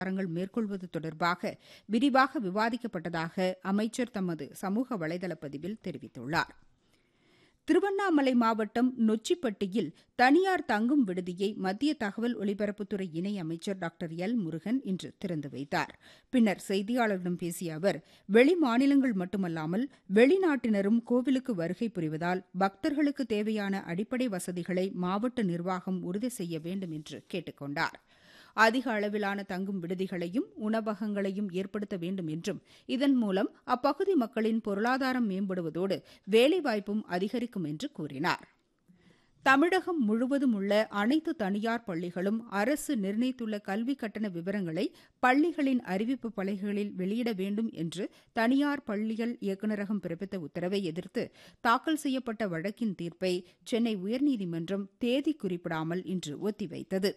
பொருளாதாரங்கள் மேற்கொள்வது தொடர்பாக விரிவாக விவாதிக்கப்பட்டதாக அமைச்சர் தமது சமூக வலைதள பதிவில் தெரிவித்துள்ளார் திருவண்ணாமலை மாவட்டம் நொச்சிப்பட்டியில் தனியார் தங்கும் விடுதியை மத்திய தகவல் ஒலிபரப்புத்துறை இணையமைச்சர் டாக்டர் எல் முருகன் இன்று திறந்து வைத்தார் பின்னர் செய்தியாளர்களிடம் பேசிய அவர் வெளி மாநிலங்கள் மட்டுமல்லாமல் வெளிநாட்டினரும் கோவிலுக்கு வருகை புரிவதால் பக்தர்களுக்கு தேவையான அடிப்படை வசதிகளை மாவட்ட நிர்வாகம் உறுதி செய்ய வேண்டும் என்று கேட்டுக் கொண்டாா் அதிக அளவிலான தங்கும் விடுதிகளையும் உணவகங்களையும் ஏற்படுத்த வேண்டும் என்றும் இதன் மூலம் அப்பகுதி மக்களின் பொருளாதாரம் மேம்படுவதோடு வேலைவாய்ப்பும் அதிகரிக்கும் என்று கூறினார் தமிழகம் முழுவதும் உள்ள அனைத்து தனியார் பள்ளிகளும் அரசு நிர்ணயித்துள்ள கல்வி கட்டண விவரங்களை பள்ளிகளின் அறிவிப்பு பலகைகளில் வெளியிட வேண்டும் என்று தனியார் பள்ளிகள் இயக்குநரகம் பிறப்பித்த உத்தரவை எதிர்த்து தாக்கல் செய்யப்பட்ட வழக்கின் தீர்ப்பை சென்னை உயர்நீதிமன்றம் தேதி குறிப்பிடாமல் இன்று ஒத்திவைத்தது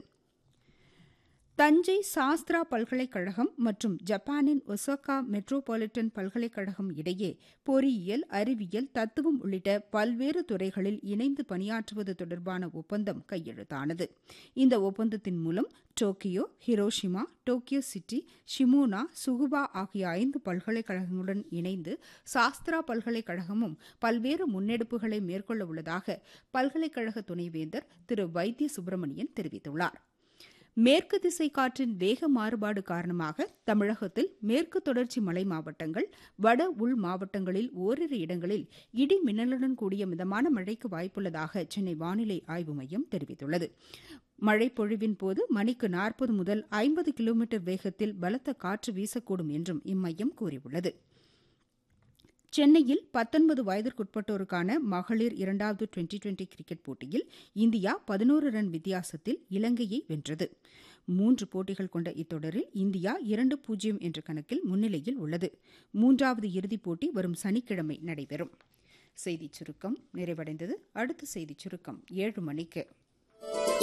தஞ்சை சாஸ்திரா பல்கலைக்கழகம் மற்றும் ஜப்பானின் ஒசாகா மெட்ரோபாலிட்டன் பல்கலைக்கழகம் இடையே பொறியியல் அறிவியல் தத்துவம் உள்ளிட்ட பல்வேறு துறைகளில் இணைந்து பணியாற்றுவது தொடர்பான ஒப்பந்தம் கையெழுத்தானது இந்த ஒப்பந்தத்தின் மூலம் டோக்கியோ ஹிரோஷிமா டோக்கியோ சிட்டி ஷிமோனா சுகுபா ஆகிய ஐந்து பல்கலைக்கழகங்களுடன் இணைந்து சாஸ்திரா பல்கலைக்கழகமும் பல்வேறு முன்னெடுப்புகளை மேற்கொள்ள உள்ளதாக பல்கலைக்கழக துணைவேந்தர் திரு வைத்திய சுப்பிரமணியன் தெரிவித்துள்ளாா் மேற்கு திசை காற்றின் வேக மாறுபாடு காரணமாக தமிழகத்தில் மேற்கு தொடர்ச்சி மலை மாவட்டங்கள் வட உள் மாவட்டங்களில் ஓரிரு இடங்களில் இடி மின்னலுடன் கூடிய மிதமான மழைக்கு வாய்ப்புள்ளதாக சென்னை வானிலை ஆய்வு மையம் தெரிவித்துள்ளது மழை பொழிவின் போது மணிக்கு நாற்பது முதல் ஐம்பது கிலோமீட்டர் வேகத்தில் பலத்த காற்று வீசக்கூடும் என்றும் இம்மையம் கூறியுள்ளது சென்னையில் பத்தொன்பது வயதிற்குட்பட்டோருக்கான மகளிர் இரண்டாவது டுவெண்டி டுவெண்டி கிரிக்கெட் போட்டியில் இந்தியா பதினோரு ரன் வித்தியாசத்தில் இலங்கையை வென்றது மூன்று போட்டிகள் கொண்ட இத்தொடரில் இந்தியா இரண்டு பூஜ்ஜியம் என்ற கணக்கில் முன்னிலையில் உள்ளது மூன்றாவது இறுதிப் போட்டி வரும் சனிக்கிழமை நடைபெறும் செய்திச் சுருக்கம் நிறைவடைந்தது அடுத்த செய்திச் சுருக்கம் ஏழு மணிக்கு